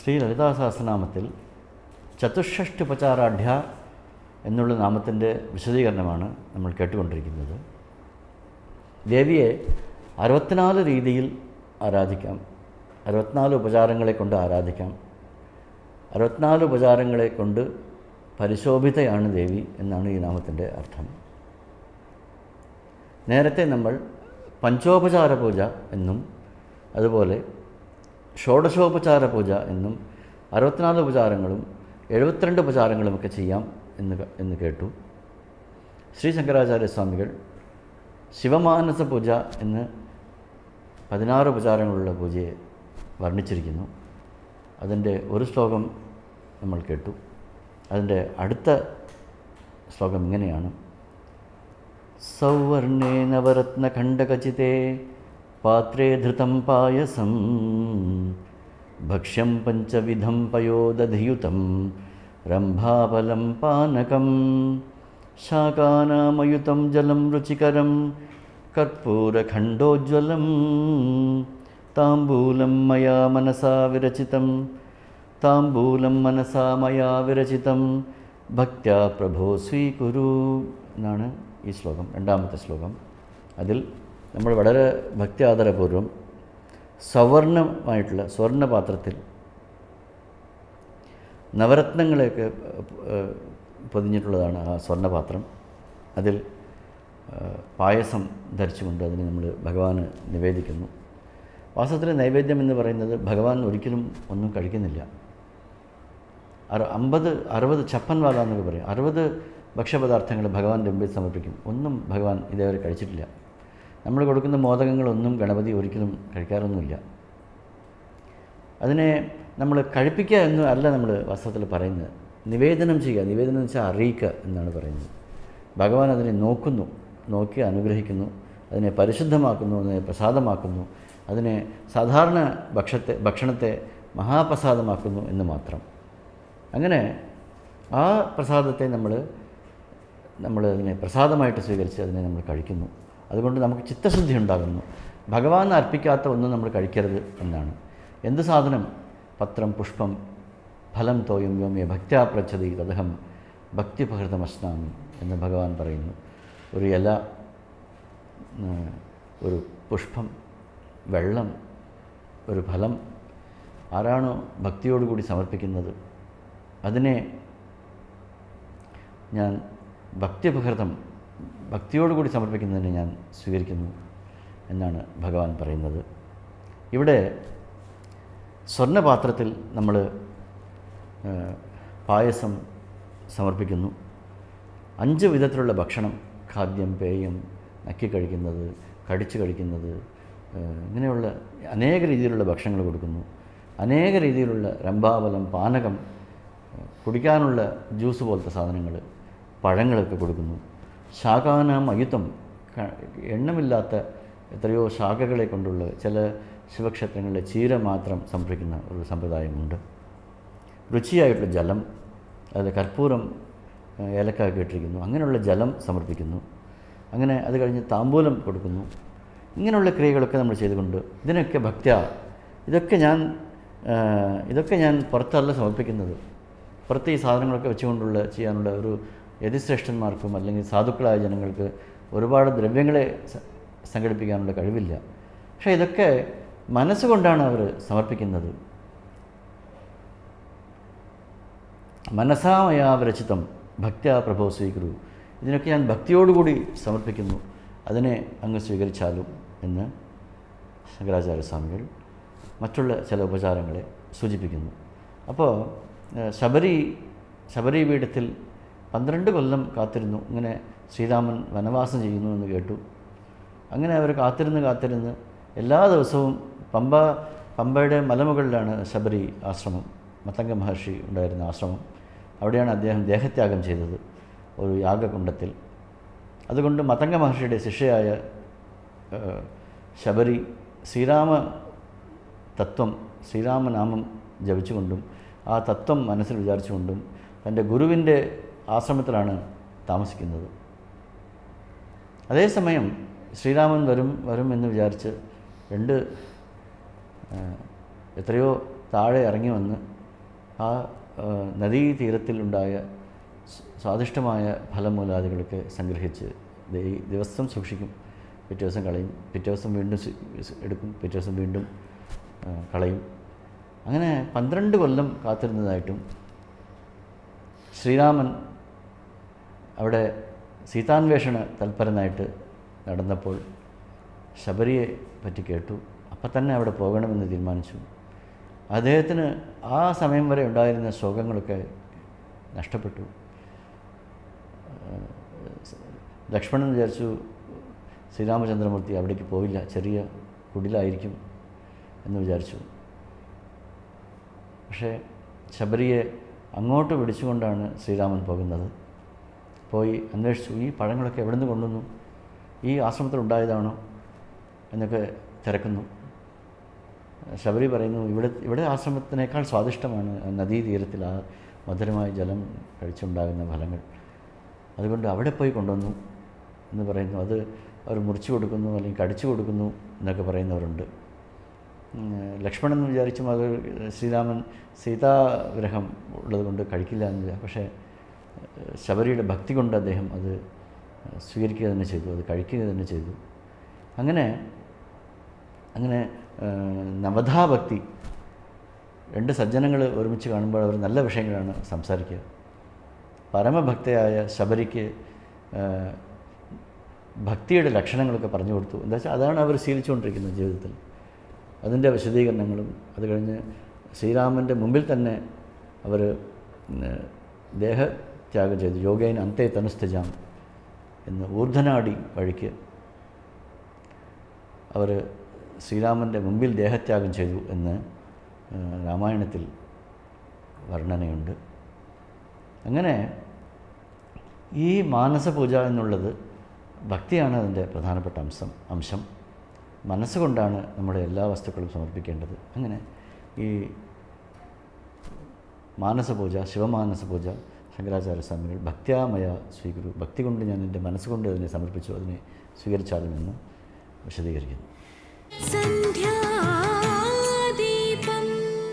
ശ്രീ ലളിതാ സഹസ്രനാമത്തിൽ ചതുഷ്ഷഷ്ടി ഉപചാരാഢ്യ എന്നുള്ള നാമത്തിൻ്റെ വിശദീകരണമാണ് നമ്മൾ കേട്ടുകൊണ്ടിരിക്കുന്നത് ദേവിയെ അറുപത്തിനാല് രീതിയിൽ ആരാധിക്കാം അറുപത്തിനാല് ഉപചാരങ്ങളെ കൊണ്ട് ആരാധിക്കാം അറുപത്തിനാല് ഉപചാരങ്ങളെ കൊണ്ട് പരിശോഭിതയാണ് ദേവി എന്നാണ് ഈ നാമത്തിൻ്റെ അർത്ഥം നേരത്തെ നമ്മൾ പഞ്ചോപചാര പൂജ എന്നും അതുപോലെ ഷോഡശോപചാര പൂജ എന്നും അറുപത്തിനാല് ഉപചാരങ്ങളും എഴുപത്തിരണ്ട് ഉപചാരങ്ങളുമൊക്കെ ചെയ്യാം എന്ന് ക- എന്ന് കേട്ടു ശ്രീ ശങ്കരാചാര്യ സ്വാമികൾ ശിവമാനസ പൂജ എന്ന് പതിനാറ് ഉപചാരങ്ങളുള്ള പൂജയെ വർണ്ണിച്ചിരിക്കുന്നു അതിൻ്റെ ഒരു ശ്ലോകം നമ്മൾ കേട്ടു അതിൻ്റെ അടുത്ത ശ്ലോകം ഇങ്ങനെയാണ് സൗവർണേ നവരത്നഖണ്ഡകചിതേ പാത്രേ ധൃതം പായസം ഭക്ഷ്യം പഞ്ചവിധം പയോദധിയുതം രംഭാഫലം പാനകം ശാകാനാമയുതം ജലം രുചികരം കർപ്പൂരഖണ്ഡോജ്വലം താംബൂലം മയാ മനസാ വിരചിതം താംബൂലം മനസാ മയാ വിരചിതം ഭക്ത്യാ പ്രഭോ സ്വീകുരു എന്നാണ് ഈ ശ്ലോകം രണ്ടാമത്തെ ശ്ലോകം അതിൽ നമ്മൾ വളരെ ഭക്തി ആദരപൂർവ്വം സവർണമായിട്ടുള്ള സ്വർണ്ണപാത്രത്തിൽ നവരത്നങ്ങളെയൊക്കെ ഏഹ്, പൊതിഞ്ഞിട്ടുള്ളതാണ് ആ സ്വർണ്ണപാത്രം അതിൽ ഏഹ്, പായസം ധരിച്ചുകൊണ്ട് അതിന് നമ്മൾ ഭഗവാന് നിവേദിക്കുന്നു വാസ്തവത്തിൽ നൈവേദ്യം എന്ന് പറയുന്നത് ഭഗവാൻ ഒരിക്കലും ഒന്നും കഴിക്കുന്നില്ല അറ അമ്പത് അറുപത് ചപ്പൻ വാല എന്നൊക്കെ പറയും അറുപത് ഭക്ഷ്യപദാർത്ഥങ്ങൾ ഭഗവാന്റെ മുമ്പിൽ സമർപ്പിക്കും ഒന്നും ഭഗവാൻ ഇതേവരെ കഴിച്ചിട്ടില്ല നമ്മൾ കൊടുക്കുന്ന മോദകങ്ങളൊന്നും ഗണപതി ഒരിക്കലും കഴിക്കാറൊന്നുമില്ല അതിനെ നമ്മൾ കഴിപ്പിക്കുക എന്ന് അല്ല നമ്മൾ വാസ്തവത്തിൽ പറയുന്നത് നിവേദനം ചെയ്യുക നിവേദനം എന്ന് വെച്ചാൽ അറിയിക്കുക എന്നാണ് പറയുന്നത് ഭഗവാൻ അതിനെ നോക്കുന്നു നോക്കി അനുഗ്രഹിക്കുന്നു അതിനെ പരിശുദ്ധമാക്കുന്നു അതിനെ പ്രസാദമാക്കുന്നു അതിനെ സാധാരണ ഭക്ഷത്തെ ഭക്ഷണത്തെ മഹാപ്രസാദമാക്കുന്നു എന്ന് മാത്രം അങ്ങനെ ആ പ്രസാദത്തെ നമ്മൾ നമ്മൾ അതിനെ പ്രസാദമായിട്ട് സ്വീകരിച്ച് അതിനെ നമ്മൾ കഴിക്കുന്നു അതുകൊണ്ട് നമുക്ക് ചിത്തശുദ്ധി ഉണ്ടാകുന്നു ഭഗവാൻ അർപ്പിക്കാത്ത ഒന്നും നമ്മൾ കഴിക്കരുത് എന്നാണ് എന്ത് സാധനം പത്രം പുഷ്പം ഫലം തോയും വ്യോമ്യ ഭക്ത്യാ പ്രച്ചതി തദഹം ഭക്തിപഹൃതമസ്നാമി എന്ന് ഭഗവാൻ പറയുന്നു ഒരു ഇല ഉം, ഒരു പുഷ്പം വെള്ളം ഒരു ഫലം ആരാണോ ഭക്തിയോടുകൂടി സമർപ്പിക്കുന്നത് അതിനെ ഞാൻ ഭക്തിപകൃതം ഭക്തിയോടുകൂടി സമർപ്പിക്കുന്നതിനെ ഞാൻ സ്വീകരിക്കുന്നു എന്നാണ് ഭഗവാൻ പറയുന്നത് ഇവിടെ സ്വർണ്ണപാത്രത്തിൽ നമ്മൾ ഏഹ്, പായസം സമർപ്പിക്കുന്നു അഞ്ച് വിധത്തിലുള്ള ഭക്ഷണം ഖാദ്യം പേയം നക്കി കഴിക്കുന്നത് കടിച്ച് കഴിക്കുന്നത് ഏഹ്, ഇങ്ങനെയുള്ള അനേക രീതിയിലുള്ള ഭക്ഷണങ്ങൾ കൊടുക്കുന്നു അനേക രീതിയിലുള്ള രംഭാബലം പാനകം ഏഹ്, കുടിക്കാനുള്ള ജ്യൂസ് പോലത്തെ സാധനങ്ങൾ പഴങ്ങളൊക്കെ കൊടുക്കുന്നു ശാഖാനാം അയുത്തം ക- എണ്ണമില്ലാത്ത എത്രയോ ശാഖകളെ കൊണ്ടുള്ള ചില ശിവക്ഷേത്രങ്ങളിലെ ചീര മാത്രം സമർപ്പിക്കുന്ന ഒരു സമ്പ്രദായമുണ്ട് രുചിയായിട്ടുള്ള ജലം അതിൽ കർപ്പൂരം ഏഹ്, ഏലക്കായൊക്കെ ഇട്ടിരിക്കുന്നു അങ്ങനെയുള്ള ജലം സമർപ്പിക്കുന്നു അങ്ങനെ അത് കഴിഞ്ഞ് താമ്പൂലം കൊടുക്കുന്നു ഇങ്ങനെയുള്ള ക്രിയകളൊക്കെ നമ്മൾ ചെയ്തുകൊണ്ട് ഇതിനൊക്കെ ഭക്ത്യ ഇതൊക്കെ ഞാൻ ഏഹ്, ഇതൊക്കെ ഞാൻ പുറത്തല്ല സമർപ്പിക്കുന്നത് പുറത്ത് ഈ സാധനങ്ങളൊക്കെ വെച്ചുകൊണ്ടുള്ള ചെയ്യാനുള്ള ഒരു യതിശ്രേഷ്ഠന്മാർക്കും അല്ലെങ്കിൽ സാധുക്കളായ ജനങ്ങൾക്ക് ഒരുപാട് ദ്രവ്യങ്ങളെ സ- സംഘടിപ്പിക്കാനുള്ള കഴിവില്ല പക്ഷേ ഇതൊക്കെ മനസ്സുകൊണ്ടാണ് അവർ സമർപ്പിക്കുന്നത് മനസാമയാ വിരചിതം ഭക്ത്യാ പ്രഭോ സ്വീകരു ഇതിനൊക്കെ ഞാൻ ഭക്തിയോടുകൂടി സമർപ്പിക്കുന്നു അതിനെ അങ്ങ് സ്വീകരിച്ചാലും എന്ന് ശങ്കരാചാര്യ സ്വാമികൾ മറ്റുള്ള ചില ഉപചാരങ്ങളെ സൂചിപ്പിക്കുന്നു അപ്പോൾ ഏഹ്, ശബരി ശബരി പീഠത്തിൽ പന്ത്രണ്ട് കൊല്ലം കാത്തിരുന്നു ഇങ്ങനെ ശ്രീരാമൻ വനവാസം ചെയ്യുന്നു എന്ന് കേട്ടു അങ്ങനെ അവർ കാത്തിരുന്ന് കാത്തിരുന്ന് എല്ലാ ദിവസവും പമ്പ പമ്പയുടെ മലമുകളിലാണ് ശബരി ആശ്രമം മത്തംഗ മഹർഷി ഉണ്ടായിരുന്ന ആശ്രമം അവിടെയാണ് അദ്ദേഹം ദേഹത്യാഗം ചെയ്തത് ഒരു യാഗകുണ്ടത്തിൽ അതുകൊണ്ട് മത്തംഗ മഹർഷിയുടെ ശിഷ്യയായ ഏഹ്, ശബരി ശ്രീരാമ തത്വം ശ്രീരാമനാമം ജപിച്ചുകൊണ്ടും ആ തത്വം മനസ്സിൽ വിചാരിച്ചുകൊണ്ടും തൻ്റെ ഗുരുവിൻ്റെ ആശ്രമത്തിലാണ് താമസിക്കുന്നത് അതേസമയം ശ്രീരാമൻ വരും വരും എന്ന് വിചാരിച്ച് രണ്ട് ആ, എത്രയോ താഴെ ഇറങ്ങി വന്ന് ആ ആ, നദീതീരത്തിലുണ്ടായ സ് സ്വാദിഷ്ടമായ ഫലമൂലാദികളൊക്കെ സംഗ്രഹിച്ച് ദേ- ദിവസം സൂക്ഷിക്കും പിറ്റേ ദിവസം കളയും പിറ്റേ ദിവസം വീണ്ടും സു- സ് എടുക്കും പിറ്റേ ദിവസം വീണ്ടും ആ, കളയും അങ്ങനെ പന്ത്രണ്ട് കൊല്ലം കാത്തിരുന്നതായിട്ടും ശ്രീരാമൻ അവിടെ സീതാന്വേഷണ തൽപരനായിട്ട് നടന്നപ്പോൾ ശബരിയെ പറ്റി കേട്ടു അപ്പം തന്നെ അവിടെ പോകണമെന്ന് തീരുമാനിച്ചു അദ്ദേഹത്തിന് ആ സമയം വരെ ഉണ്ടായിരുന്ന ശോകങ്ങളൊക്കെ നഷ്ടപ്പെട്ടു ലക്ഷ്മണൻ വിചാരിച്ചു ശ്രീരാമചന്ദ്രമൂർത്തി അവിടേക്ക് പോയില്ല ചെറിയ കുടിലായിരിക്കും എന്ന് വിചാരിച്ചു പക്ഷേ ശബരിയെ അങ്ങോട്ട് വിളിച്ചുകൊണ്ടാണ് ശ്രീരാമൻ പോകുന്നത് പോയി അന്വേഷിച്ചു ഈ പഴങ്ങളൊക്കെ എവിടെ നിന്ന് കൊണ്ടുവന്നു ഈ ആശ്രമത്തിൽ ഉണ്ടായതാണോ എന്നൊക്കെ തിരക്കുന്നു ശബരി പറയുന്നു ഇവിടെ ഇവിടെ ആശ്രമത്തിനേക്കാൾ സ്വാദിഷ്ടമാണ് ആ നദീതീരത്തിൽ ആ മധുരമായ ജലം കഴിച്ചുണ്ടാകുന്ന ഫലങ്ങൾ അതുകൊണ്ട് അവിടെ പോയി കൊണ്ടുവന്നു എന്ന് പറയുന്നു അത് അവർ മുറിച്ചു കൊടുക്കുന്നു അല്ലെങ്കിൽ കടിച്ചു കൊടുക്കുന്നു എന്നൊക്കെ പറയുന്നവരുണ്ട് ഉം, ലക്ഷ്മണൻ എന്ന് വിചാരിച്ചും അത് ശ്രീരാമൻ സീതാവിരഹം ഉള്ളതുകൊണ്ട് കഴിക്കില്ല എന്ന് വിചാ- പക്ഷേ ഏഹ്, ശബരിയുടെ ഭക്തി കൊണ്ട് അദ്ദേഹം അത് സ്വീകരിക്കുക തന്നെ ചെയ്തു അത് കഴിക്കുക തന്നെ ചെയ്തു അങ്ങനെ അങ്ങനെ ഏഹ്, നവധാഭക്തി രണ്ട് സജ്ജനങ്ങൾ ഒരുമിച്ച് കാണുമ്പോൾ അവർ നല്ല വിഷയങ്ങളാണ് സംസാരിക്കുക പരമഭക്തയായ ശബരിക്ക് ഏഹ്, ഭക്തിയുടെ ലക്ഷണങ്ങളൊക്കെ പറഞ്ഞു കൊടുത്തു എന്താ വെച്ചാൽ അതാണ് അവർ ശീലിച്ചുകൊണ്ടിരിക്കുന്നത് ജീവിതത്തിൽ അതിൻ്റെ വിശദീകരണങ്ങളും അത് കഴിഞ്ഞ് ശ്രീരാമൻ്റെ മുമ്പിൽ തന്നെ അവർ ദേഹത്യാഗം ചെയ്തു യോഗേന അന്തേ തനുസ്ഥജാം എന്ന് ഊർധനാടി വഴിക്ക് അവർ ശ്രീരാമൻ്റെ മുമ്പിൽ ദേഹത്യാഗം ചെയ്തു എന്ന് ആ, രാമായണത്തിൽ വർണ്ണനയുണ്ട് അങ്ങനെ ഈ മാനസപൂജ എന്നുള്ളത് ഭക്തിയാണ് അതിൻ്റെ പ്രധാനപ്പെട്ട അംശം അംശം മനസ്സുകൊണ്ടാണ് നമ്മുടെ എല്ലാ വസ്തുക്കളും സമർപ്പിക്കേണ്ടത് അങ്ങനെ ഈ മാനസപൂജ ശിവമാനസപൂജ ശങ്കരാചാര്യ സ്വാമികൾ ഭക്ത്യാമയ സ്വീകരു ഭക്തി കൊണ്ട് ഞാൻ എൻ്റെ മനസ്സുകൊണ്ട് അതിനെ സമർപ്പിച്ചു അതിനെ സ്വീകരിച്ചാലുമെന്ന് വിശദീകരിക്കുന്നു സന്ധ്യാദീപം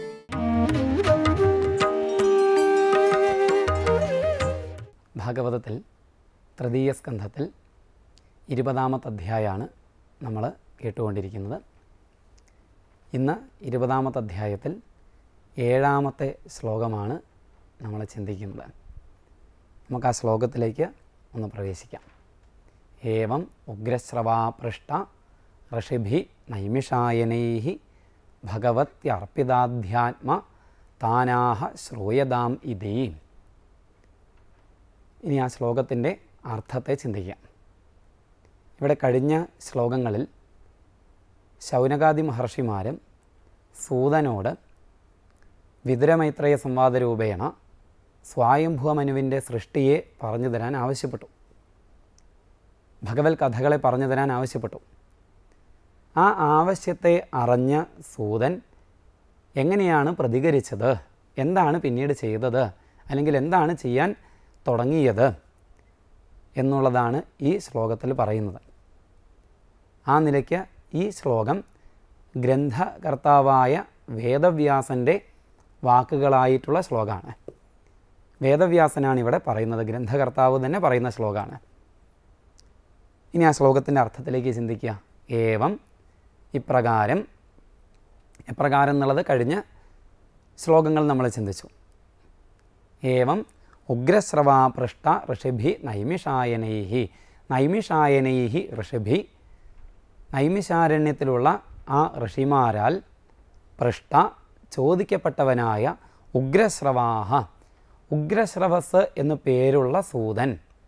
ഭാഗവതത്തിൽ തൃതീയ സ്കന്ധത്തിൽ ഇരുപതാമത്തെ അധ്യായമാണ് നമ്മൾ കേട്ടുകൊണ്ടിരിക്കുന്നത് ഇന്ന് ഇരുപതാമത്തെ അധ്യായത്തിൽ ഏഴാമത്തെ ശ്ലോകമാണ് നമ്മൾ ചിന്തിക്കുന്നത് നമുക്ക് ആ ശ്ലോകത്തിലേക്ക് ഒന്ന് പ്രവേശിക്കാം ഏവം ഉഗ്രശ്രവാപൃഷ്ട ഋഷിഭി നൈമിഷായനൈ ഭഗവത്യർപ്പിതാധ്യാത്മ താനാഹ ശ്രൂയതാം ഇതീ ഇനി ആ ശ്ലോകത്തിൻ്റെ അർത്ഥത്തെ ചിന്തിക്കാം ഇവിടെ കഴിഞ്ഞ ശ്ലോകങ്ങളിൽ ശൗനകാദി മഹർഷിമാരും സൂതനോട് വിതുരമൈത്രേയ സംവാദ രൂപേണ സ്വായംഭുവമനുവിൻ്റെ സൃഷ്ടിയെ പറഞ്ഞു തരാൻ ആവശ്യപ്പെട്ടു ഭഗവത് കഥകളെ പറഞ്ഞു തരാൻ ആവശ്യപ്പെട്ടു ആ ആവശ്യത്തെ അറിഞ്ഞ സൂതൻ എങ്ങനെയാണ് പ്രതികരിച്ചത് എന്താണ് പിന്നീട് ചെയ്തത് അല്ലെങ്കിൽ എന്താണ് ചെയ്യാൻ തുടങ്ങിയത് എന്നുള്ളതാണ് ഈ ശ്ലോകത്തിൽ പറയുന്നത് ആ നിലയ്ക്ക് ഈ ശ്ലോകം ഗ്രന്ഥകർത്താവായ വേദവ്യാസൻ്റെ വാക്കുകളായിട്ടുള്ള ശ്ലോകമാണ് വേദവ്യാസനാണ് ഇവിടെ പറയുന്നത് ഗ്രന്ഥകർത്താവ് തന്നെ പറയുന്ന ശ്ലോകമാണ് ഇനി ആ ശ്ലോകത്തിൻ്റെ അർത്ഥത്തിലേക്ക് ചിന്തിക്കുക ഏവം ഇപ്രകാരം എപ്രകാരം എന്നുള്ളത് കഴിഞ്ഞ ശ്ലോകങ്ങൾ നമ്മൾ ചിന്തിച്ചു ഏവം ഉഗ്രശ്രവാപൃഷ്ട ഋഷിഭി നൈമിഷായനൈഹി നൈമിഷായനൈഹി ഋഷിഭി നൈമിഷാരണ്യത്തിലുള്ള ആ ഋഷിമാരാൽ പൃഷ്ട ചോദിക്കപ്പെട്ടവനായ ഉഗ്രശ്രവാഹ ഉഗ്രശ്രവസ് എന്നു പേരുള്ള സൂതൻ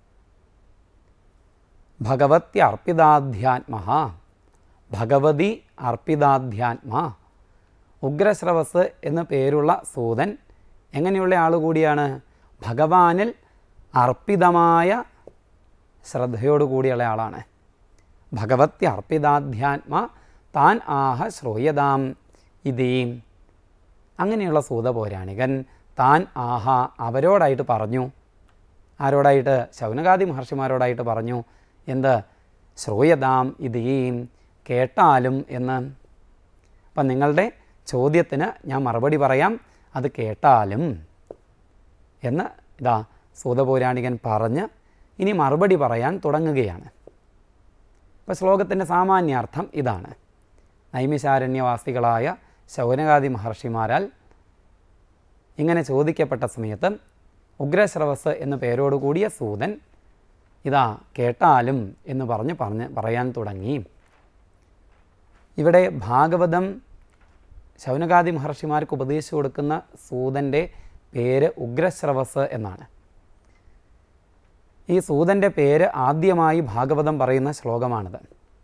ഭഗവതി അർപ്പിതാധ്യാത്മ ഭഗവതി അർപ്പിതാധ്യാത്മ ഉഗ്രശ്രവസ് എന്നു പേരുള്ള സൂതൻ എങ്ങനെയുള്ള ആൾ കൂടിയാണ് ഭഗവാനിൽ അർപ്പിതമായ ശ്രദ്ധയോടു കൂടിയുള്ള ആളാണ് ഭഗവതി അർപ്പിതാധ്യാത്മ താൻ ആഹ ശ്രൂയതാം ഇതീം അങ്ങനെയുള്ള സൂത പൗരാണികൻ താൻ ആഹ അവരോടായിട്ട് പറഞ്ഞു ആരോടായിട്ട് ശൗനകാദി മഹർഷിമാരോടായിട്ട് പറഞ്ഞു എന്ത് ശ്രൂയതാം ഇതീം കേട്ടാലും എന്ന് അപ്പം നിങ്ങളുടെ ചോദ്യത്തിന് ഞാൻ മറുപടി പറയാം അത് കേട്ടാലും എന്ന് ഇതാ സൂതപൗരാണികൻ പറഞ്ഞ് ഇനി മറുപടി പറയാൻ തുടങ്ങുകയാണ് ഇപ്പോൾ ശ്ലോകത്തിൻ്റെ സാമാന്യാർത്ഥം ഇതാണ് നൈമിശാരണ്യവാസികളായ ശൗനകാദി മഹർഷിമാരാൽ ഇങ്ങനെ ചോദിക്കപ്പെട്ട സമയത്ത് ഉഗ്രശ്രവസ് എന്ന പേരോട് കൂടിയ സൂതൻ ഇതാ കേട്ടാലും എന്ന് പറഞ്ഞ് പറഞ്ഞ് പറയാൻ തുടങ്ങി ഇവിടെ ഭാഗവതം ശൗനകാദി മഹർഷിമാർക്ക് ഉപദേശിച്ചു കൊടുക്കുന്ന സൂതൻ്റെ പേര് ഉഗ്രശ്രവസ് എന്നാണ് ഈ സൂതൻ്റെ പേര് ആദ്യമായി ഭാഗവതം പറയുന്ന ശ്ലോകമാണിത്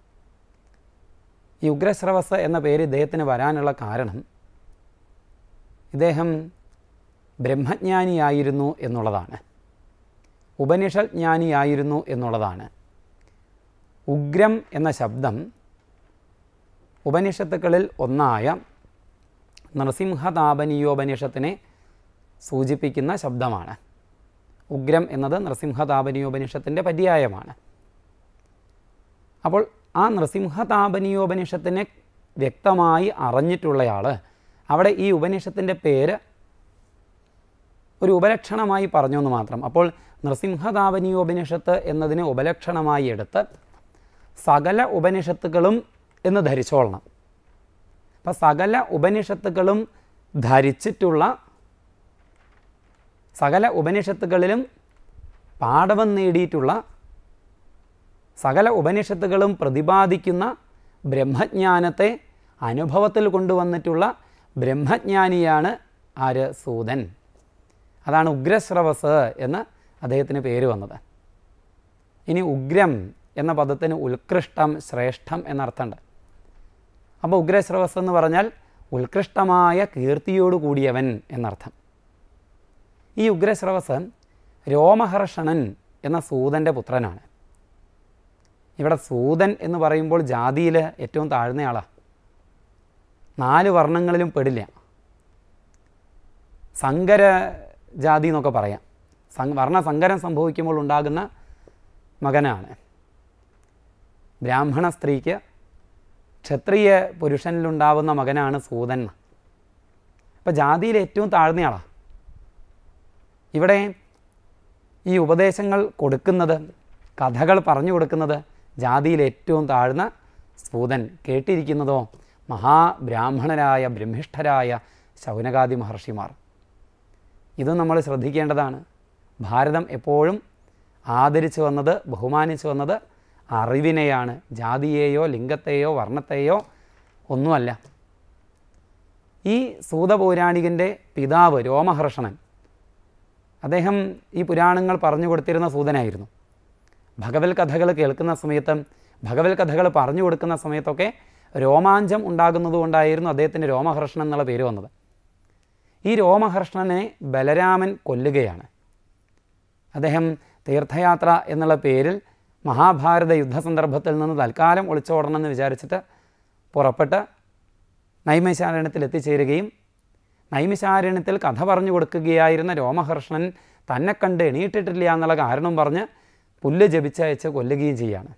ഈ ഉഗ്രശ്രവസ് എന്ന പേര് ഇദ്ദേഹത്തിന് വരാനുള്ള കാരണം ഇദ്ദേഹം ബ്രഹ്മജ്ഞാനിയായിരുന്നു എന്നുള്ളതാണ് ഉപനിഷത് ജ്ഞാനിയായിരുന്നു എന്നുള്ളതാണ് ഉഗ്രം എന്ന ശബ്ദം ഉപനിഷത്തുക്കളിൽ ഒന്നായ നൃസിംഹതാപനീയോപനിഷത്തിനെ സൂചിപ്പിക്കുന്ന ശബ്ദമാണ് ഉഗ്രം എന്നത് നൃസിംഹതാപനീയോപനിഷത്തിൻ്റെ പര്യായമാണ് അപ്പോൾ ആ നൃസിംഹതാപനീയോപനിഷത്തിനെ വ്യക്തമായി അറിഞ്ഞിട്ടുള്ളയാൾ അവിടെ ഈ ഉപനിഷത്തിൻ്റെ പേര് ഒരു ഉപലക്ഷണമായി പറഞ്ഞു എന്ന് മാത്രം അപ്പോൾ നൃസിംഹതാപനീയോപനിഷത്ത് എന്നതിനെ ഉപലക്ഷണമായി എടുത്ത് സകല ഉപനിഷത്തുക്കളും എന്ന് ധരിച്ചോളണം അപ്പം സകല ഉപനിഷത്തുക്കളും ധരിച്ചിട്ടുള്ള സകല ഉപനിഷത്തുകളിലും പാഠവം നേടിയിട്ടുള്ള സകല ഉപനിഷത്തുകളും പ്രതിപാദിക്കുന്ന ബ്രഹ്മജ്ഞാനത്തെ അനുഭവത്തിൽ കൊണ്ടുവന്നിട്ടുള്ള ബ്രഹ്മജ്ഞാനിയാണ് ആര് സൂതൻ അതാണ് ഉഗ്രശ്രവസ് എന്ന് അദ്ദേഹത്തിന് പേര് വന്നത് ഇനി ഉഗ്രം എന്ന പദത്തിന് ഉത്കൃഷ്ടം ശ്രേഷ്ഠം എന്നർത്ഥമുണ്ട് അപ്പോൾ ഉഗ്രശ്രവസ് എന്ന് പറഞ്ഞാൽ ഉത്കൃഷ്ടമായ കീർത്തിയോട് കൂടിയവൻ എന്നർത്ഥം ഈ ഉഗ്രശ്രവസ് രോമഹർഷണൻ എന്ന സൂതൻ്റെ പുത്രനാണ് ഇവിടെ സൂതൻ എന്ന് പറയുമ്പോൾ ജാതിയിൽ ഏറ്റവും താഴ്ന്നയാളാണ് നാല് വർണ്ണങ്ങളിലും പെടില്ല സങ്കര ജാതി എന്നൊക്കെ പറയാം സം വർണ്ണസങ്കരം സംഭവിക്കുമ്പോൾ ഉണ്ടാകുന്ന മകനാണ് ബ്രാഹ്മണ സ്ത്രീക്ക് ക്ഷത്രിയ പുരുഷനിലുണ്ടാവുന്ന മകനാണ് സൂതൻ അപ്പോൾ ജാതിയിൽ ഏറ്റവും താഴ്ന്നയാളാണ് ഇവിടെ ഈ ഉപദേശങ്ങൾ കൊടുക്കുന്നത് കഥകൾ പറഞ്ഞു കൊടുക്കുന്നത് ജാതിയിൽ ഏറ്റവും താഴ്ന്ന സൂതൻ കേട്ടിരിക്കുന്നതോ മഹാബ്രാഹ്മണരായ ബ്രഹ്മിഷ്ഠരായ ശൗനകാദി മഹർഷിമാർ ഇത് നമ്മൾ ശ്രദ്ധിക്കേണ്ടതാണ് ഭാരതം എപ്പോഴും ആദരിച്ചു വന്നത് ബഹുമാനിച്ചു വന്നത് അറിവിനെയാണ് ജാതിയെയോ ലിംഗത്തെയോ വർണ്ണത്തെയോ ഒന്നുമല്ല ഈ സൂതപൗരാണികൻ്റെ പിതാവ് രോമഹർഷണൻ അദ്ദേഹം ഈ പുരാണങ്ങൾ പറഞ്ഞു കൊടുത്തിരുന്ന സൂതനായിരുന്നു ഭഗവത് കഥകൾ കേൾക്കുന്ന സമയത്ത് ഭഗവത് കഥകൾ പറഞ്ഞു കൊടുക്കുന്ന സമയത്തൊക്കെ രോമാഞ്ചം ഉണ്ടാകുന്നതുകൊണ്ടായിരുന്നു അദ്ദേഹത്തിന് രോമഹർഷണൻ എന്നുള്ള പേര് വന്നത് ഈ രോമഹർഷണനെ ബലരാമൻ കൊല്ലുകയാണ് അദ്ദേഹം തീർത്ഥയാത്ര എന്നുള്ള പേരിൽ മഹാഭാരത യുദ്ധസന്ദർഭത്തിൽ നിന്ന് തൽക്കാലം ഒളിച്ചോടണമെന്ന് വിചാരിച്ചിട്ട് പുറപ്പെട്ട് നൈമിശാരണ്യത്തിൽ എത്തിച്ചേരുകയും നൈമിശാരണ്യത്തിൽ കഥ പറഞ്ഞു കൊടുക്കുകയായിരുന്ന രോമഹർഷണൻ തന്നെ കണ്ട് എണീറ്റിട്ടില്ല എന്നുള്ള കാരണം പറഞ്ഞ് പുല്ല് ജപിച്ചയച്ച് കൊല്ലുകയും ചെയ്യാണ്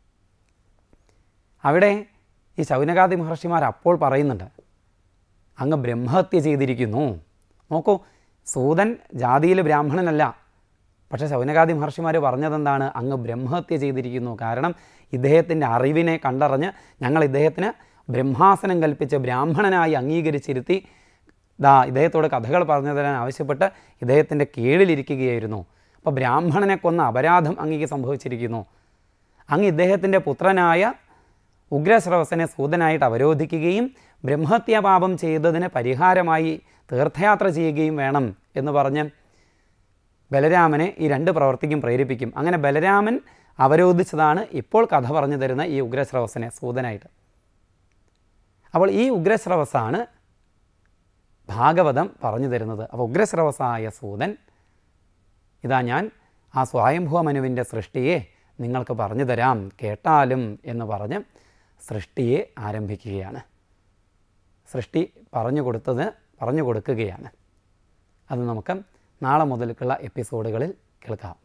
അവിടെ ഈ ശൗനകാദി മഹർഷിമാർ അപ്പോൾ പറയുന്നുണ്ട് അങ്ങ് ബ്രഹ്മഹത്യ ചെയ്തിരിക്കുന്നു നോക്കൂ സൂതൻ ജാതിയിൽ ബ്രാഹ്മണനല്ല പക്ഷേ ശൗനകാദി മഹർഷിമാർ പറഞ്ഞതെന്താണ് അങ്ങ് ബ്രഹ്മഹത്യ ചെയ്തിരിക്കുന്നു കാരണം ഇദ്ദേഹത്തിൻ്റെ അറിവിനെ കണ്ടറിഞ്ഞ് ഞങ്ങൾ ഇദ്ദേഹത്തിന് ബ്രഹ്മാസനം കൽപ്പിച്ച് ബ്രാഹ്മണനായി അംഗീകരിച്ചിരുത്തി ദാ ഇദ്ദേഹത്തോട് കഥകൾ പറഞ്ഞു തരാൻ ആവശ്യപ്പെട്ട് ഇദ്ദേഹത്തിൻ്റെ കീഴിലിരിക്കുകയായിരുന്നു അപ്പോൾ ബ്രാഹ്മണനെ കൊന്ന അപരാധം അങ്ങേക്ക് സംഭവിച്ചിരിക്കുന്നു അങ്ങ് ഇദ്ദേഹത്തിൻ്റെ പുത്രനായ ഉഗ്രശ്രവസനെ സൂതനായിട്ട് അവരോധിക്കുകയും ബ്രഹ്മത്യാപാപം ചെയ്തതിന് പരിഹാരമായി തീർത്ഥയാത്ര ചെയ്യുകയും വേണം എന്ന് പറഞ്ഞ് ബലരാമനെ ഈ രണ്ട് പ്രവർത്തിക്കും പ്രേരിപ്പിക്കും അങ്ങനെ ബലരാമൻ അവരോധിച്ചതാണ് ഇപ്പോൾ കഥ പറഞ്ഞു തരുന്ന ഈ ഉഗ്രശ്രവസനെ സൂതനായിട്ട് അപ്പോൾ ഈ ഉഗ്രശ്രവസാണ് ഭാഗവതം പറഞ്ഞു തരുന്നത് അപ്പോൾ ഉഗ്രശ്രവസായ സൂതൻ ഇതാ ഞാൻ ആ സ്വയംഭുവ മനുവിൻ്റെ സൃഷ്ടിയെ നിങ്ങൾക്ക് പറഞ്ഞു തരാം കേട്ടാലും എന്ന് പറഞ്ഞ് സൃഷ്ടിയെ ആരംഭിക്കുകയാണ് സൃഷ്ടി പറഞ്ഞു കൊടുത്തത് പറഞ്ഞു കൊടുക്കുകയാണ് അത് നമുക്ക് നാളെ മുതൽക്കുള്ള എപ്പിസോഡുകളിൽ കേൾക്കാം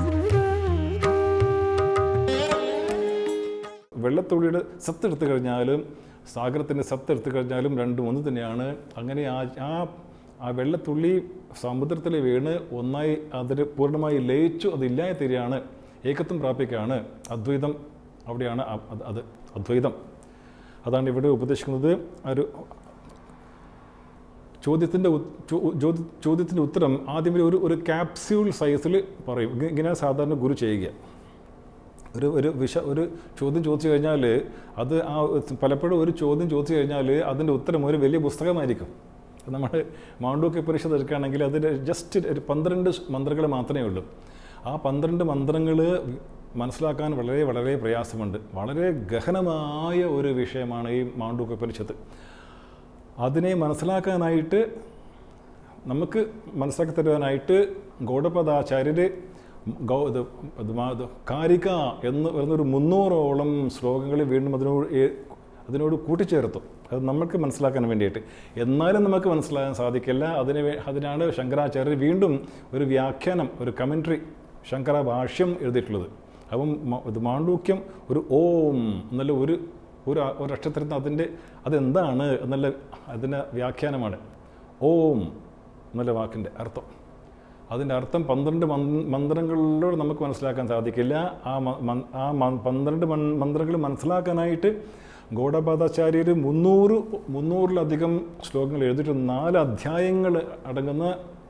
വെള്ളത്തുള്ളിയുടെ സത്ത് എടുത്തു കഴിഞ്ഞാലും സാഗരത്തിൻ്റെ സത്ത് എടുത്തു കഴിഞ്ഞാലും രണ്ടും ഒന്ന് തന്നെയാണ് അങ്ങനെ ആ ആ ആ വെള്ളത്തുള്ളി സമുദ്രത്തിൽ വീണ് ഒന്നായി അതിൽ പൂർണ്ണമായി ലയിച്ചു അതില്ലായി തീരുകയാണ് ഏകത്വം പ്രാപിക്കുകയാണ് അദ്വൈതം അവിടെയാണ് അ- അത് അത് അദ്വൈതം അതാണ് ഇവിടെ ഉപദേശിക്കുന്നത് ഒരു ചോദ്യത്തിൻ്റെ ചോദ്യത്തിൻ്റെ ഉത്തരം ആദ്യമേ ഒരു ഒരു ക്യാപ്സ്യൂൾ സൈസിൽ പറയും ഇങ്ങ- ഇങ്ങനെ സാധാരണ ഗുരു ചെയ്യുക ഒരു ഒരു വിഷ ഒരു ചോദ്യം ചോദിച്ചു കഴിഞ്ഞാൽ അത് ആ പലപ്പോഴും ഒരു ചോദ്യം ചോദിച്ചു കഴിഞ്ഞാൽ അതിൻ്റെ ഉത്തരം ഒരു വലിയ പുസ്തകമായിരിക്കും നമ്മൾ മാണ്ഡൂക്യ പരിഷത്ത് എടുക്കുകയാണെങ്കിൽ അതിൽ ജസ്റ്റ് ഒരു പന്ത്രണ്ട് മന്ത്രങ്ങൾ മാത്രമേ ഉള്ളൂ ആ പന്ത്രണ്ട് മന്ത്രങ്ങൾ മനസ്സിലാക്കാൻ വളരെ വളരെ പ്രയാസമുണ്ട് വളരെ ഗഹനമായ ഒരു വിഷയമാണ് ഈ മാണ്ഡൂക്യ പരിഷത്ത് അതിനെ മനസ്സിലാക്കാനായിട്ട് നമുക്ക് മനസ്സിലാക്കി തരുവാനായിട്ട് ഗൗഡപദാചാര്യർ ഗൗ ഇത് ഇത് മാ- ഇത് കാരിക എന്ന് പറയുന്നൊരു മുന്നൂറോളം ശ്ലോകങ്ങൾ വീണ്ടും അതിനോട് ഏ- അതിനോട് കൂട്ടിച്ചേർത്തു അത് നമുക്ക് മനസ്സിലാക്കാൻ വേണ്ടിയിട്ട് എന്നാലും നമുക്ക് മനസ്സിലാക്കാൻ സാധിക്കില്ല അതിന് വേ- അതിനാണ് ശങ്കരാചാര്യർ വീണ്ടും ഒരു വ്യാഖ്യാനം ഒരു കമൻട്രി ശങ്കര ഭാഷ്യം എഴുതിയിട്ടുള്ളത് അപ്പം മ- ഇത് മാണ്ഡൂക്യം ഒരു ഓം എന്നുള്ള ഒരു ഒരു അ- ഒരു അക്ഷരത്തിന് അതിൻ്റെ അതെന്താണ് എന്നുള്ള അതിൻ്റെ വ്യാഖ്യാനമാണ് ഓം എന്നുള്ള വാക്കിൻ്റെ അർത്ഥം അതിൻ്റെ അർത്ഥം പന്ത്രണ്ട് മന്- മന്ത്രങ്ങളിലൂടെ നമുക്ക് മനസ്സിലാക്കാൻ സാധിക്കില്ല ആ മ- മ- ആ മ- പന്ത്രണ്ട് മൺ- മന്ത്രങ്ങൾ മനസ്സിലാക്കാനായിട്ട് ഗൗഡപാദാചാര്യർ മുന്നൂറ് മുന്നൂറിലധികം ശ്ലോകങ്ങൾ എഴുതിയിട്ട് നാല് അധ്യായങ്ങൾ അടങ്ങുന്ന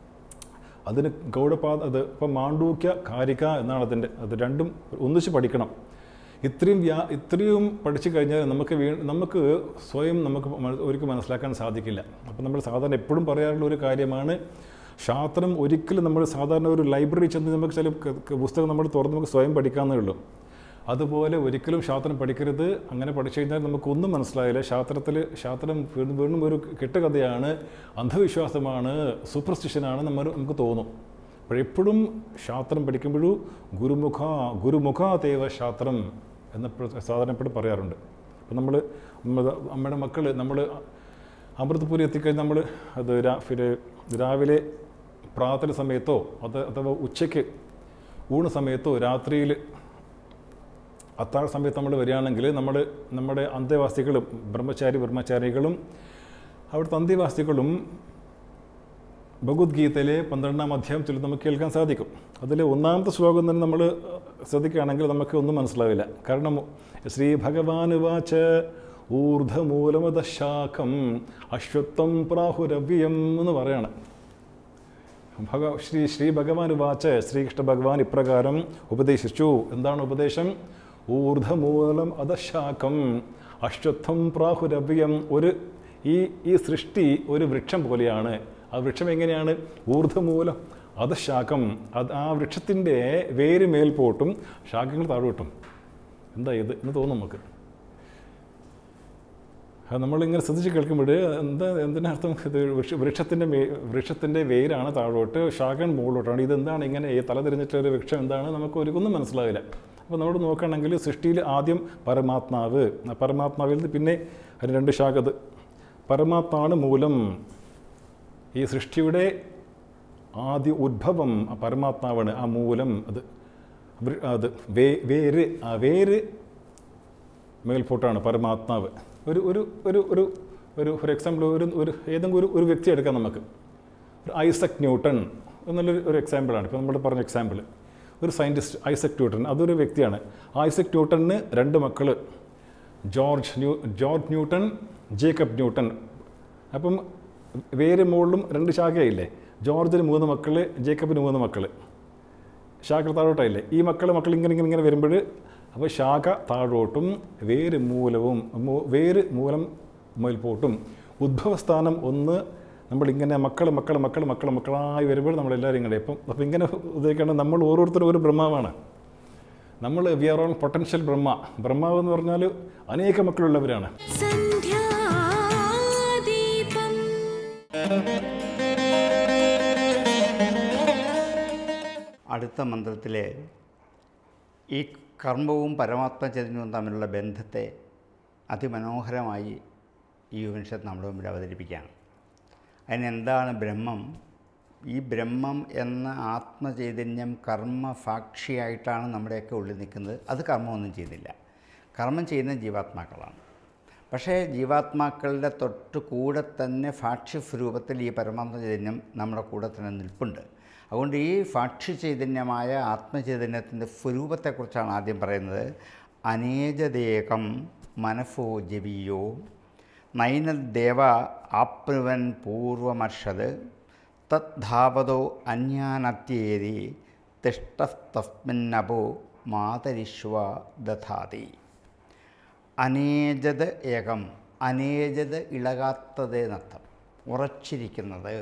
അതിന് ഗൗഡപാദ അത് ഇപ്പം മാണ്ഡൂക്യ കാരിക എന്നാണ് അതിൻ്റെ അത് രണ്ടും ഒന്നിച്ച് പഠിക്കണം ഇത്രയും വ്യാ ഇത്രയും പഠിച്ചു കഴിഞ്ഞാൽ നമുക്ക് വീ നമുക്ക് സ്വയം നമുക്ക് മ- ഒരിക്കലും മനസ്സിലാക്കാൻ സാധിക്കില്ല അപ്പം നമ്മൾ സാധാരണ എപ്പോഴും പറയാറുള്ള ഒരു കാര്യമാണ് ശാസ്ത്രം ഒരിക്കലും നമ്മൾ സാധാരണ ഒരു ലൈബ്രറി ചെന്ന് നമുക്ക് ചില ക- ക- പുസ്തകം നമ്മൾ തുറന്ന് നമുക്ക് സ്വയം പഠിക്കാവുന്നേ ഉള്ളൂ അതുപോലെ ഒരിക്കലും ശാസ്ത്രം പഠിക്കരുത് അങ്ങനെ പഠിച്ചു കഴിഞ്ഞാൽ നമുക്കൊന്നും മനസ്സിലായില്ല ശാസ്ത്രത്തിൽ ശാസ്ത്രം വീണ്ടും വീണ്ടും ഒരു കെട്ടുകഥയാണ് അന്ധവിശ്വാസമാണ് സൂപ്പർസ്റ്റിഷനാണ് നമ്മൾ നമുക്ക് തോന്നും അപ്പോഴെപ്പോഴും ശാസ്ത്രം പഠിക്കുമ്പോഴും ഗുരുമുഖ ഗുരുമുഖാദേവ ശാസ്ത്രം എന്ന് എപ്പോഴും സാധാരണ എപ്പോഴും പറയാറുണ്ട് അപ്പം നമ്മൾ നമ്മുടെ മക്കൾ നമ്മൾ അമൃതപുരി എത്തിക്കഴിഞ്ഞ് നമ്മൾ അത് രാ പിന്നെ രാവിലെ പ്രാതൽ സമയത്തോ അത് അഥവാ ഉച്ചയ്ക്ക് ഊണ് സമയത്തോ രാത്രിയിൽ അത്താഴ സമയത്ത് നമ്മൾ വരികയാണെങ്കിൽ നമ്മൾ നമ്മുടെ അന്തേവാസികളും ബ്രഹ്മചാരി ബ്രഹ്മചാരികളും അവിടുത്തെ അന്തേവാസികളും ഭഗവത്ഗീതയിലെ പന്ത്രണ്ടാം അധ്യായത്തിൽ നമുക്ക് കേൾക്കാൻ സാധിക്കും അതിൽ ഒന്നാമത്തെ ശ്ലോകം തന്നെ നമ്മൾ ശ്രദ്ധിക്കുകയാണെങ്കിൽ നമുക്ക് ഒന്നും മനസ്സിലാവില്ല കാരണം ശ്രീ ഭഗവാൻ വാച ഊർധമൂലമതശാഖം അശ്വത്വം പ്രാഹുരവ്യം എന്ന് പറയാണ് ഭഗ ശ്രീ ശ്രീ ഭഗവാൻ വാച്ച് ശ്രീകൃഷ്ണ ഭഗവാൻ ഇപ്രകാരം ഉപദേശിച്ചു എന്താണ് ഉപദേശം ഊർധമൂലം അധശാഖം അശ്വത്ഥം പ്രാഹുരവ്യം ഒരു ഈ ഈ സൃഷ്ടി ഒരു വൃക്ഷം പോലെയാണ് ആ വൃക്ഷം എങ്ങനെയാണ് ഊർധമൂലം അധശാഖം അത് ആ വൃക്ഷത്തിൻ്റെ വേര് മേൽപോട്ടും ശാഖകൾ താഴോട്ടും എന്താ ഇത് എന്ന് തോന്നും നമുക്ക് അത് നമ്മളിങ്ങനെ ശ്രദ്ധിച്ച് കേൾക്കുമ്പോൾ എന്താ എന്തിനർത്ഥം ഇത് വൃക്ഷ വൃക്ഷത്തിൻ്റെ മേ വൃക്ഷത്തിൻ്റെ വേരാണ് താഴോട്ട് ശാഖൻ മുകളിലോട്ടാണ് ഇതെന്താണ് ഇങ്ങനെ ഈ തല തിരിഞ്ഞിട്ടുള്ള ഒരു വൃക്ഷം എന്താണ് നമുക്ക് ഒരിക്കൊന്നും മനസ്സിലാവില്ല അപ്പോൾ നമ്മൾ നോക്കുകയാണെങ്കിൽ സൃഷ്ടിയിൽ ആദ്യം പരമാത്മാവ് ആ പരമാത്മാവിൽ നിന്ന് പിന്നെ അതിന് രണ്ട് ശാഖ അത് പരമാത്മാവാണ് മൂലം ഈ സൃഷ്ടിയുടെ ആദ്യ ഉദ്ഭവം ആ പരമാത്മാവാണ് ആ മൂലം അത് വൃ- അത് വേ വേര് ആ വേര് മേൽപോട്ടാണ് പരമാത്മാവ് ഒരു ഒരു ഒരു ഒരു ഒരു ഫോർ എക്സാമ്പിൾ ഒരു ഒരു ഏതെങ്കിലും ഒരു ഒരു വ്യക്തി എടുക്കാം നമുക്ക് ഒരു ഐസക് ന്യൂട്ടൺ എന്നുള്ളൊരു ഒരു എക്സാമ്പിളാണ് ഇപ്പോൾ നമ്മൾ പറഞ്ഞ എക്സാമ്പിൾ ഒരു സയൻറ്റിസ്റ്റ് ഐസക് ന്യൂട്ടൺ അതൊരു വ്യക്തിയാണ് ഐസക് ന്യൂട്ടണിന് രണ്ട് മക്കൾ George new George Newton Jacob Newton അപ്പം വേര് മുകളിലും രണ്ട് ശാഖയില്ലേ ജോർജിന് മൂന്ന് മക്കൾ ജേക്കബിന് മൂന്ന് മക്കൾ ശാഖ താഴോട്ടായില്ലേ ഈ മക്കൾ മക്കൾ ഇങ്ങനെ ഇങ്ങനെ ഇങ്ങനെ വരുമ്പോൾ അപ്പോൾ ശാഖ താഴോട്ടും വേര് മൂലവും മൂ- വേര് മൂലം മേൽപോട്ടും ഉദ്ഭവസ്ഥാനം ഒന്ന് നമ്മളിങ്ങനെ മക്കൾ മക്കൾ മക്കൾ മക്കൾ മക്കളായി വരുമ്പോൾ നമ്മളെല്ലാവരും ഇങ്ങനെ ഇപ്പം അപ്പം ഇങ്ങനെ ഉദ്ദേശിക്കേണ്ടത് നമ്മൾ ഓരോരുത്തരും ഒരു ബ്രഹ്മാവാണ് നമ്മൾ we are on potential Brahma ബ്രഹ്മാവ് എന്ന് പറഞ്ഞാൽ അനേക മക്കളുള്ളവരാണ് സന്ധ്യാദീപം അടുത്ത മന്ത്രത്തിലെ ഈ കർമ്മവും പരമാത്മ ചൈതന്യവും തമ്മിലുള്ള ബന്ധത്തെ അതിമനോഹരമായി ഈ ഉപനിഷത്ത് നമ്മുടെ മുമ്പിൽ അവതരിപ്പിക്കുകയാണ് അതിനെന്താണ് ബ്രഹ്മം ഈ ബ്രഹ്മം എന്ന ആത്മചൈതന്യം കർമ്മസാക്ഷിയായിട്ടാണ് നമ്മുടെയൊക്കെ ഉള്ളിൽ നിൽക്കുന്നത് അത് കർമ്മമൊന്നും ചെയ്യുന്നില്ല കർമ്മം ചെയ്യുന്ന ജീവാത്മാക്കളാണ് പക്ഷേ ജീവാത്മാക്കളുടെ തൊട്ട് കൂടെ തന്നെ ഭാഷ്യസ്വരൂപത്തിൽ ഈ പരമാത്മ ചൈതന്യം നമ്മുടെ കൂടെ തന്നെ നിൽപ്പുണ്ട് അതുകൊണ്ട് ഈ ഭാഷ്യ ചൈതന്യമായ ആത്മചൈതന്യത്തിൻ്റെ സ്വരൂപത്തെക്കുറിച്ചാണ് ആദ്യം പറയുന്നത് അനേജദേകം മനഫോ ജവീയോ നൈനദ്ദേവ ആപ്നുവൻ പൂർവമർഷത് തദ്ധാവതോ അന്യാനത്യേതി തിഷ്ടസ്തസ്മിന്നപോ മാതരിശ്വ ദധാതി അനേജത് ഏകം അനേജത് ഇളകാത്തത് എന്നർത്ഥം ഉറച്ചിരിക്കുന്നത്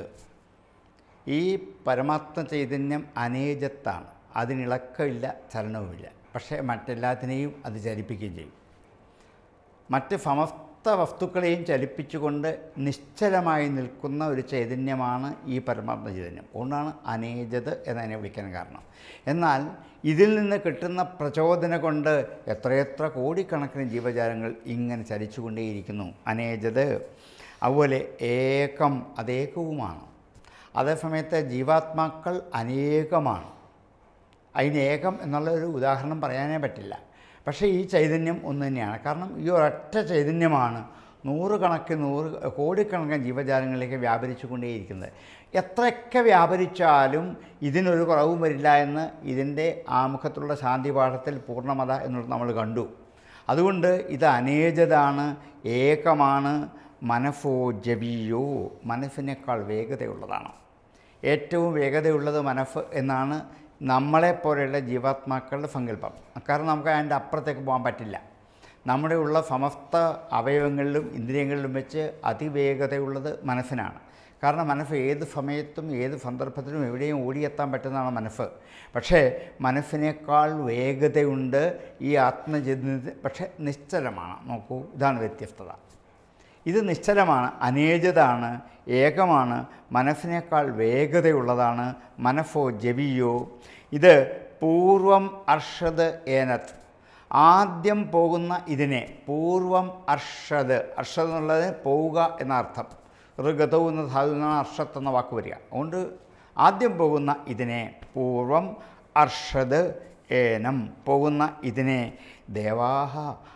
ഈ പരമാത്മ ചൈതന്യം അനേജത്താണ് അതിനിളക്കമില്ല ചലനവുമില്ല പക്ഷേ മറ്റെല്ലാത്തിനെയും അത് ചലിപ്പിക്കുകയും ചെയ്യും മറ്റ് സമസ്ത വസ്തുക്കളെയും ചലിപ്പിച്ചുകൊണ്ട് നിശ്ചലമായി നിൽക്കുന്ന ഒരു ചൈതന്യമാണ് ഈ പരമാത്മ ചൈതന്യം അതുകൊണ്ടാണ് അനേജത് എന്നതിനെ വിളിക്കാൻ കാരണം എന്നാൽ ഇതിൽ നിന്ന് കിട്ടുന്ന പ്രചോദന കൊണ്ട് എത്രയെത്ര കോടിക്കണക്കിന് ജീവജാലങ്ങൾ ഇങ്ങനെ ചലിച്ചുകൊണ്ടേയിരിക്കുന്നു അനേജത് അതുപോലെ ഏകം അതേകവുമാണ് അതേസമയത്ത് ജീവാത്മാക്കൾ അനേകമാണ് അതിന് ഏകം എന്നുള്ള ഒരു ഉദാഹരണം പറയാനേ പറ്റില്ല പക്ഷേ ഈ ചൈതന്യം ഒന്ന് തന്നെയാണ് കാരണം ഈ ഒരൊറ്റ ചൈതന്യമാണ് നൂറുകണക്കിന് നൂറ് കോടിക്കണക്കിന് ജീവജാലങ്ങളിലേക്ക് വ്യാപരിച്ചു കൊണ്ടേയിരിക്കുന്നത് എത്രയൊക്കെ വ്യാപരിച്ചാലും ഇതിനൊരു കുറവും വരില്ല എന്ന് ഇതിൻ്റെ ആമുഖത്തിലുള്ള ശാന്തിപാഠത്തിൽ പൂർണ്ണമത എന്നുള്ളത് നമ്മൾ കണ്ടു അതുകൊണ്ട് ഇത് അനേജതാണ് ഏകമാണ് മനഫോ ജബിയോ മനസ്സിനേക്കാൾ വേഗതയുള്ളതാണ് ഏറ്റവും വേഗതയുള്ളത് മനഫ് എന്നാണ് നമ്മളെപ്പോലെയുള്ള ജീവാത്മാക്കളുടെ സങ്കല്പം കാരണം നമുക്ക് അതിൻ്റെ അപ്പുറത്തേക്ക് പോകാൻ പറ്റില്ല നമ്മുടെ ഉള്ള സമസ്ത അവയവങ്ങളിലും ഇന്ദ്രിയങ്ങളിലും വെച്ച് അതിവേഗതയുള്ളത് മനസ്സിനാണ് കാരണം മനസ്സ് ഏത് സമയത്തും ഏത് സന്ദർഭത്തിലും എവിടെയും ഓടിയെത്താൻ പറ്റുന്നതാണ് മനസ്സ് പക്ഷേ മനസ്സിനേക്കാൾ വേഗതയുണ്ട് ഈ ആത്മചൈതന്യത്തിൽ പക്ഷേ നിശ്ചലമാണ് നോക്കൂ ഇതാണ് വ്യത്യസ്തത ഇത് നിശ്ചലമാണ് അനേജതാണ് ഏകമാണ് മനസ്സിനേക്കാൾ വേഗതയുള്ളതാണ് മനഫോ ജവിയോ ഇത് പൂർവം അർഷത് ഏനത്ത് ആദ്യം പോകുന്ന ഇതിനെ പൂർവം അർഷത് അർഷത് എന്നുള്ളത് പോവുക എന്ന അർത്ഥം ഋഗതവും എന്ന ധാതു നിന്നാണ് അർഷത്ത് എന്ന വാക്ക് വരിക അതുകൊണ്ട് ആദ്യം പോകുന്ന ഇതിനെ പൂർവം അർഷത് ഏനം പോകുന്ന ഇതിനെ ദേവാഹ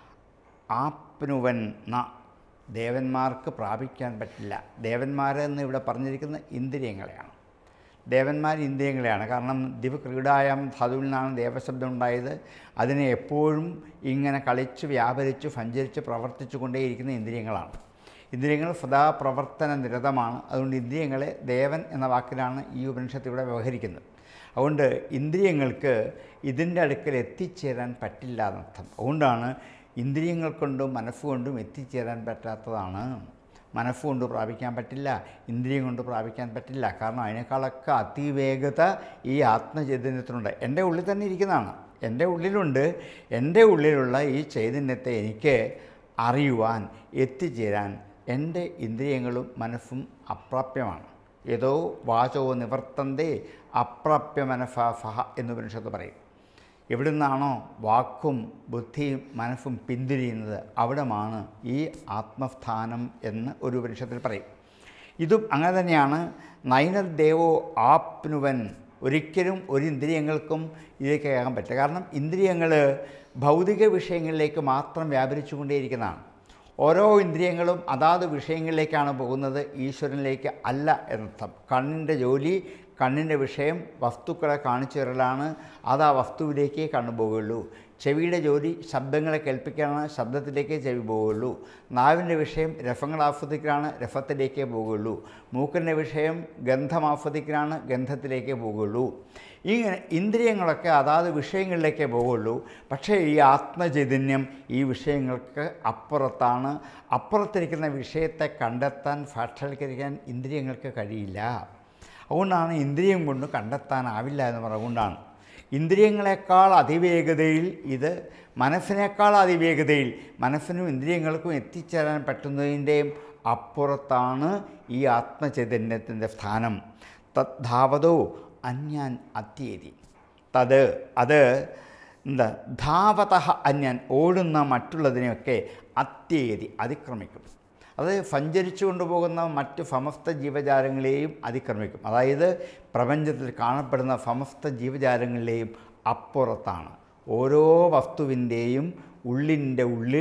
ആപ്നുവൻ ന ദേവന്മാർക്ക് പ്രാപിക്കാൻ പറ്റില്ല ദേവന്മാരെന്ന് ഇവിടെ പറഞ്ഞിരിക്കുന്ന ഇന്ദ്രിയങ്ങളെയാണ് ദേവന്മാർ ഇന്ദ്രിയങ്ങളെയാണ് കാരണം ദിവക്രീഡായം ധാതുവിൽ നിന്നാണ് ദേവശബ്ദം ഉണ്ടായത് അതിനെ എപ്പോഴും ഇങ്ങനെ കളിച്ച് വ്യാപരിച്ച് സഞ്ചരിച്ച് പ്രവർത്തിച്ചു കൊണ്ടേയിരിക്കുന്ന ഇന്ദ്രിയങ്ങളാണ് ഇന്ദ്രിയങ്ങൾ സദാ പ്രവർത്തന നിരതമാണ് അതുകൊണ്ട് ഇന്ദ്രിയങ്ങളെ ദേവൻ എന്ന വാക്കിലാണ് ഈ ഉപനിഷത്ത് ഇവിടെ വ്യവഹരിക്കുന്നത് അതുകൊണ്ട് ഇന്ദ്രിയങ്ങൾക്ക് ഇതിൻ്റെ അടുക്കൽ എത്തിച്ചേരാൻ പറ്റില്ല എന്നർത്ഥം അതുകൊണ്ടാണ് ഇന്ദ്രിയങ്ങൾ കൊണ്ടും മനസ്സുകൊണ്ടും എത്തിച്ചേരാൻ പറ്റാത്തതാണ് മനസ്സുകൊണ്ട് പ്രാപിക്കാൻ പറ്റില്ല ഇന്ദ്രിയം കൊണ്ട് പ്രാപിക്കാൻ പറ്റില്ല കാരണം അതിനേക്കാളൊക്കെ അതിവേഗത ഈ ആത്മചൈതന്യത്തിനുണ്ട് എൻ്റെ ഉള്ളിൽ തന്നെ ഇരിക്കുന്നതാണ് എൻ്റെ ഉള്ളിലുണ്ട് എൻ്റെ ഉള്ളിലുള്ള ഈ ചൈതന്യത്തെ എനിക്ക് അറിയുവാൻ എത്തിച്ചേരാൻ എൻ്റെ ഇന്ദ്രിയങ്ങളും മനസ്സും അപ്രാപ്യമാണ് ഏതോ വാചോ നിവർത്തന്തേ അപ്രാപ്യ മനഃഫഹ എന്ന് ഉപനിഷത്ത് പറയും എവിടെ നിന്നാണോ വാക്കും ബുദ്ധിയും മനസ്സും പിന്തിരിയുന്നത് അവിടമാണ് ഈ ആത്മസ്ഥാനം എന്ന് ഒരു ഉപനിഷത്തിൽ പറയും ഇതും അങ്ങനെ തന്നെയാണ് നൈനദ്ദേവോ ആപ്നുവൻ ഒരിക്കലും ഒരു ഇന്ദ്രിയങ്ങൾക്കും ഇതിലേക്ക് കയറാൻ പറ്റില്ല കാരണം ഇന്ദ്രിയങ്ങൾ ഭൗതിക വിഷയങ്ങളിലേക്ക് മാത്രം വ്യാപരിച്ചുകൊണ്ടേയിരിക്കുന്നതാണ് ഓരോ ഇന്ദ്രിയങ്ങളും അതാത് വിഷയങ്ങളിലേക്കാണ് പോകുന്നത് ഈശ്വരനിലേക്ക് അല്ല എന്നർത്ഥം കണ്ണിൻ്റെ ജോലി കണ്ണിൻ്റെ വിഷയം വസ്തുക്കളെ കാണിച്ചു തരലാണ് അത് ആ വസ്തുവിലേക്കേ കണ്ണു പോകുള്ളൂ ചെവിയുടെ ജോലി ശബ്ദങ്ങളെ കേൾപ്പിക്കാനാണ് ശബ്ദത്തിലേക്കേ ചെവി പോകുള്ളൂ നാവിൻ്റെ വിഷയം രസങ്ങൾ ആസ്വദിക്കലാണ് രസത്തിലേക്കേ പോകുള്ളൂ മൂക്കിൻ്റെ വിഷയം ഗന്ധം ആസ്വദിക്കലാണ് ഗന്ധത്തിലേക്കേ പോകുള്ളൂ ഇങ്ങനെ ഇന്ദ്രിയങ്ങളൊക്കെ അതാത് വിഷയങ്ങളിലേക്കേ പോകുള്ളൂ പക്ഷേ ഈ ആത്മചൈതന്യം ഈ വിഷയങ്ങൾക്ക് അപ്പുറത്താണ് അപ്പുറത്തിരിക്കുന്ന വിഷയത്തെ കണ്ടെത്താൻ സാക്ഷാത്കരിക്കാൻ ഇന്ദ്രിയങ്ങൾക്ക് കഴിയില്ല അതുകൊണ്ടാണ് ഇന്ദ്രിയം കൊണ്ട് കണ്ടെത്താനാവില്ല എന്ന് പറഞ്ഞുകൊണ്ടാണ് ഇന്ദ്രിയങ്ങളെക്കാൾ അതിവേഗതയിൽ ഇത് മനസ്സിനേക്കാൾ അതിവേഗതയിൽ മനസ്സിനും ഇന്ദ്രിയങ്ങൾക്കും എത്തിച്ചേരാൻ പറ്റുന്നതിൻ്റെയും അപ്പുറത്താണ് ഈ ആത്മചൈതന്യത്തിൻ്റെ സ്ഥാനം തദ്ധാവതോ അന്യാൻ അത്യേതി തത് അത് എന്താ ധാവത അന്യാൻ ഓടുന്ന മറ്റുള്ളതിനെയൊക്കെ അത്യേതി അതിക്രമിക്കും അത് സഞ്ചരിച്ചു കൊണ്ടുപോകുന്ന മറ്റ് സമസ്ത ജീവജാലങ്ങളെയും അതിക്രമിക്കും അതായത് പ്രപഞ്ചത്തിൽ കാണപ്പെടുന്ന സമസ്ത ജീവജാലങ്ങളിലെയും അപ്പുറത്താണ് ഓരോ വസ്തുവിൻ്റെയും ഉള്ളിൻ്റെ ഉള്ളിൽ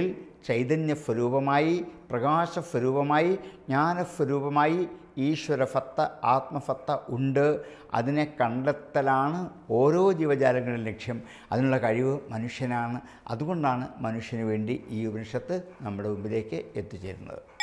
ചൈതന്യസ്വരൂപമായി പ്രകാശസ്വരൂപമായി ജ്ഞാനസ്വരൂപമായി ഈശ്വരഫത്ത ആത്മഫത്ത ഉണ്ട് അതിനെ കണ്ടെത്തലാണ് ഓരോ ജീവജാലങ്ങളുടെ ലക്ഷ്യം അതിനുള്ള കഴിവ് മനുഷ്യനാണ് അതുകൊണ്ടാണ് മനുഷ്യന് വേണ്ടി ഈ ഉപനിഷത്ത് നമ്മുടെ മുമ്പിലേക്ക് എത്തിച്ചേരുന്നത്